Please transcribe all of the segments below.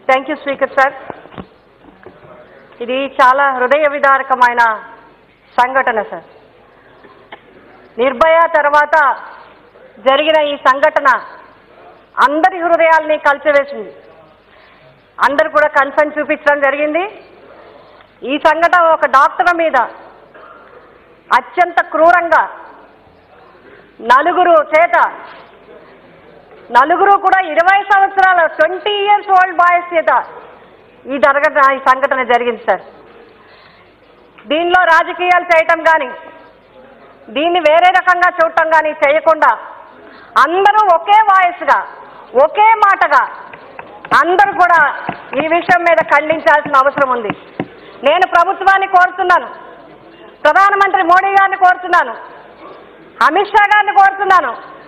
Thank you speaker sir ఇది చాలా హృదయ విదారకమైన సంఘటన సార్ నిర్భయ తర్వాత జరిగిన ఈ సంఘటన అందరి హృదయాల్ని కలిచివేసింది అందరు కూడా కన్సర్న్ చూపించడం జరిగింది ఈ సంఘటన ఒక డాక్టర్ మీద అత్యంత క్రూరంగా నలుగురు చేత నలుగురు కూడా ఇరవై సంవత్సరాల ట్వంటీ ఇయర్స్ ఓల్డ్ బాయ్స్ చేత ఈ జరగట ఈ సంఘటన జరిగింది సార్ దీనిలో రాజకీయాలు చేయటం కానీ దీన్ని వేరే రకంగా చూడటం కానీ చేయకుండా అందరూ ఒకే వాయిస్గా ఒకే మాటగా అందరూ కూడా ఈ విషయం మీద ఖండించాల్సిన అవసరం ఉంది నేను ప్రభుత్వాన్ని కోరుతున్నాను ప్రధానమంత్రి మోడీ గారిని కోరుతున్నాను అమిత్ షా గారిని కోరుతున్నాను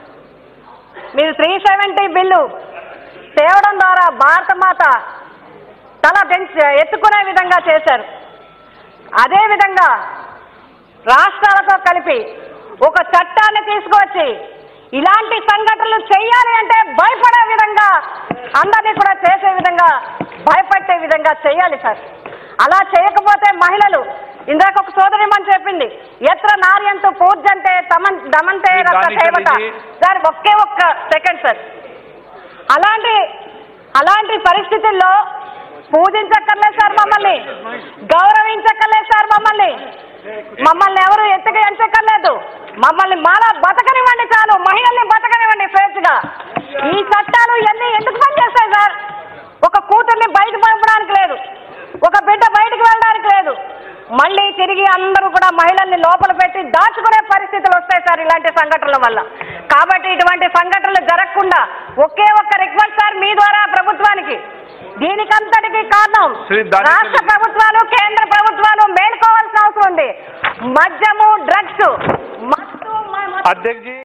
మీరు త్రీ సెవెంటీ బిల్లు తేవడం ద్వారా భారత మాత తల పెంచి ఎత్తుకునే విధంగా చేశారు అదేవిధంగా రాష్ట్రాలతో కలిపి ఒక చట్టాన్ని తీసుకువచ్చి ఇలాంటి సంఘటనలు చేయాలి అంటే భయపడే విధంగా అందరినీ కూడా చేసే విధంగా భయపెట్టే విధంగా చేయాలి సార్ అలా చేయకపోతే మహిళలు ఇందాక ఒక సోదరి అని చెప్పింది ఎత్ర నార్యంతో పూజ్యంతే తమన్ దమంతే మీ రక్త దాని సేవక చదివి. సార్ ఒకే ఒక్క సెకండ్ సార్ అలాంటి అలాంటి పరిస్థితుల్లో పూజించక్కర్లేదు సార్ మమ్మల్ని గౌరవించక్కర్లేదు సార్ మమ్మల్ని మమ్మల్ని ఎవరు ఎత్తుగా ఎంచక్కర్లేదు మమ్మల్ని మాలా బతకనివ్వండి చాలు మహిళల్ని బతకనివ్వండి స్వేచ్ఛగా ఈ చట్టాలు ఇవన్నీ ఎందుకు పనిచేస్తాయి సార్ ఒక కూతుర్ని బయటకు పంపడానికి లేదు ఒక బిడ్డ బయటకు వెళ్ళడానికి లేదు మళ్ళీ తిరిగి అందరూ కూడా మహిళల్ని లోపల పెట్టి దాచుకునే పరిస్థితులు వస్తాయి సార్ ఇలాంటి సంఘటనల వల్ల కాబట్టి ఇటువంటి సంఘటనలు జరగకుండా ఒకే ఒక్క రిక్వెస్ట్ సార్ మీ ద్వారా ప్రభుత్వానికి దీనికంతటికి కారణం శ్రీ దాని రాష్ట్ర ప్రభుత్వాలు కేంద్ర ప్రభుత్వాలు మేలుకోవాల్సిన అవసరం ఉంది మద్యము డ్రగ్స్ మత్తు మ- అధ్యక్ష జీ